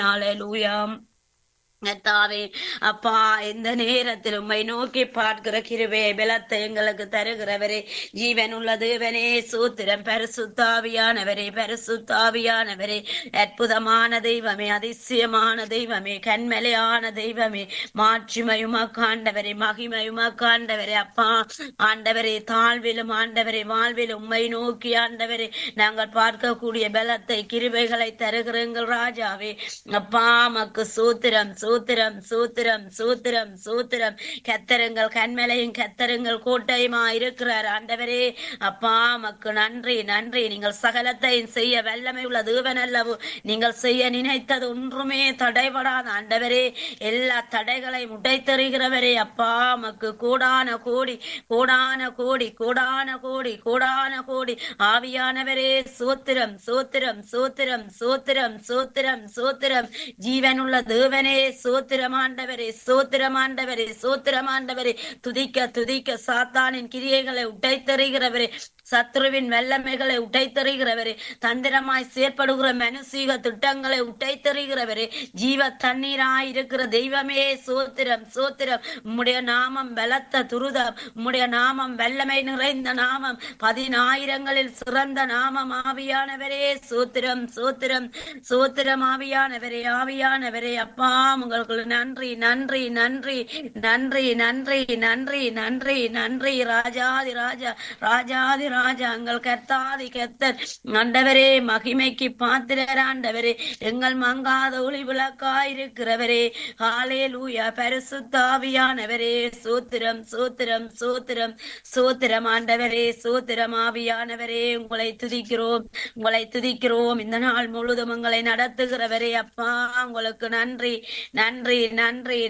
ஹalleluya கர்த்தாவே அப்பா இந்த நேரத்தில் உம்மை நோக்கி பார்க்கிற கிருபே பலத்தை எங்களுக்கு தருகிறவரே ஜீவன் உள்ள தேவனே சூத்திரம் பரிசுத்தாவியானவரே பரிசுத்தாவியானவரே அற்புதமான தெய்வமே அதிசயமான தெய்வமே கண்மலையான தெய்வமே மாட்சிமையுமா காண்டவரே மகிமையுமா காண்டவரே அப்பா ஆண்டவரே தாழ்விலும் ஆண்டவரே வாழ்விலும் உம்மை நோக்கி ஆண்டவரே நாங்கள் பார்க்கக்கூடிய பலத்தை கிருபைகளை தருகிறீங்கள் ராஜாவே அப்பா மக்கு சூத்திரம் சூத்திரம் சூத்திரம் சூத்திரம் சூத்திரம் கத்தருங்கள் கண்மலையும் கத்தருங்கள் கோட்டையுமா இருக்கிறார் ஆண்டவரே அப்பா மக்கு நன்றி நன்றி நீங்கள் சகலத்தையும் செய்ய வல்லமை உள்ள தேவன் அல்லவோ நீங்கள் செய்ய நினைத்தது ஒன்றுமே தடைபடாத ஆண்டவரே எல்லா தடைகளையும் உடைத்தெறிகிறவரே அப்பா மக்கு கூடான கோடி கூடான கோடி கூடான கோடி கூடான கோடி ஆவியானவரே சூத்திரம் சூத்திரம் சூத்திரம் சூத்திரம் சூத்திரம் சூத்திரம் ஜீவனுள்ள தேவனே சூத்திரமாண்டவரே சூத்திரமாண்டவரே சூத்திரமாண்டவரே துதிக்க துதிக்க சாத்தானின் கிரியைகளை உடைத்தெறிகிறவரே சத்ருவின் வல்லமைகளை உடைத்தெறிகிறவரே தந்திரமாய் செயற்படுகிற மனுஷீக திட்டங்களை உடைத்தெறிகிறவரே ஜீவ தண்ணீராய் இருக்கிற தெய்வமே சூத்திரம் சூத்திரம் உம்முடைய நாமம் பலத்த துருதம் உம்முடைய நாமம் வல்லமை நிறைந்த நாமம் பதினாயிரங்களில் சிறந்த நாமம் ஆவியானவரே சூத்திரம் சூத்திரம் சூத்திரம் ஆவியானவரே ஆவியானவரே அப்பா உங்களுக்கு நன்றி நன்றி நன்றி நன்றி நன்றி நன்றி நன்றி நன்றி ராஜாதி ராஜா ராஜாதி ராஜா எங்கள் கர்த்தாதி கர்த்தர் ஆண்டவரே மகிமைக்கு பாத்திரர் ஆண்டவரே எங்கள் மங்காத ஒளி விளக்காயிருக்கிறவரே ஹாலே லூயா பரிசுத்தாவியானவரே சூத்திரம் சூத்திரம் சூத்திரம் சூத்திரம் ஆண்டவரே சூத்திரம் ஆவியானவரே உங்களை துதிக்கிறோம் உங்களை துதிக்கிறோம் இந்த நாள் முழுதும் உங்களை நடத்துகிறவரே அப்பா உங்களுக்கு நன்றி நன்றி நன்றி